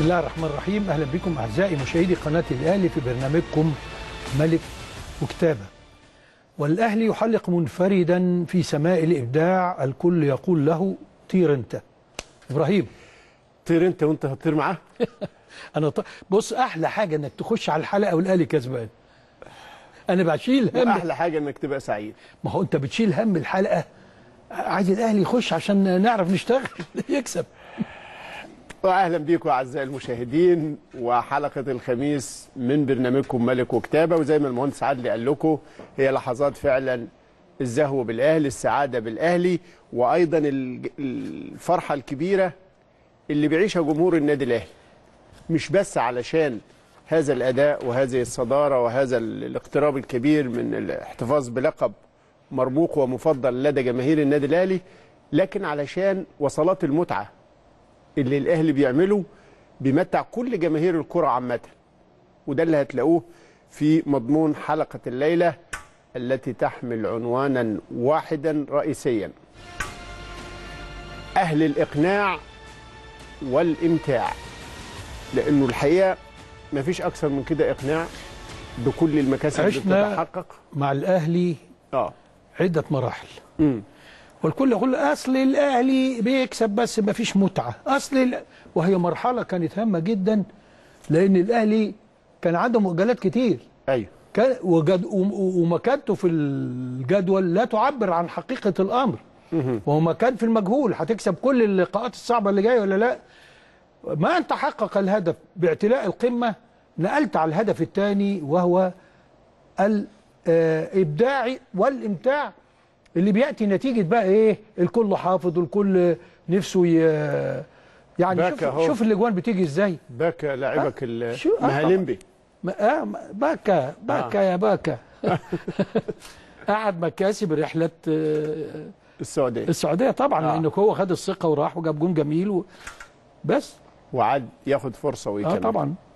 الله الرحمن الرحيم اهلا بكم اعزائي مشاهدي قناه الاهلي في برنامجكم ملك وكتابه والاهلي يحلق منفردا في سماء الابداع الكل يقول له طير انت ابراهيم طير انت وانت هتطير معاه انا ط... بص احلى حاجه انك تخش على الحلقه والاهلي كسبان انا بشيل هم احلى حاجه انك تبقى سعيد ما هو انت بتشيل هم الحلقه عايز الاهلي يخش عشان نعرف نشتغل يكسب واهلا بيكم اعزائي المشاهدين وحلقه الخميس من برنامجكم ملك وكتابه وزي ما المهندس عادل قال لكم هي لحظات فعلا الزهو بالاهلي السعاده بالاهلي وايضا ال- الفرحه الكبيره اللي بيعيشها جمهور النادي الاهلي مش بس علشان هذا الاداء وهذه الصداره وهذا ال- الاقتراب الكبير من الاحتفاظ بلقب مرموق ومفضل لدى جماهير النادي الاهلي لكن علشان وصلات المتعه اللي الاهلي بيعمله بيمتع كل جماهير الكره عامه وده اللي هتلاقوه في مضمون حلقه الليله التي تحمل عنوانا واحدا رئيسيا اهل الاقناع والامتاع لانه الحقيقه مفيش اكثر من كده اقناع بكل المكاسب اللي عشنا- بتتحقق مع الاهلي اه عده مراحل امم والكل يقول اصل الاهلي بيكسب بس ما فيش متعه اصل ال... وهي مرحله كانت هامه جدا لان الاهلي كان عنده مؤجلات كتير ايوه كان وجد... وم- ومكانته في الجدول لا تعبر عن حقيقه الامر وهو مكان في المجهول هتكسب كل اللقاءات الصعبه اللي جايه ولا لا ما ان تحقق الهدف باعتلاء القمه نقلت على الهدف الثاني وهو الابداع والامتاع اللي بياتي نتيجه بقى ايه الكل حافظ والكل نفسه ي... يعني باكا شوف أهو. شوف الاجوان بتيجي ازاي باكا لاعبك شو- آه، المهالمبي ما- آه ما- باكا باكا يا باكا قعد مكاسب رحله آه، السعوديه السعوديه طبعا آه. لانه هو خد الثقه وراح وجاب جون جميل و... بس وعاد ياخد فرصه اه ويكمل طبعا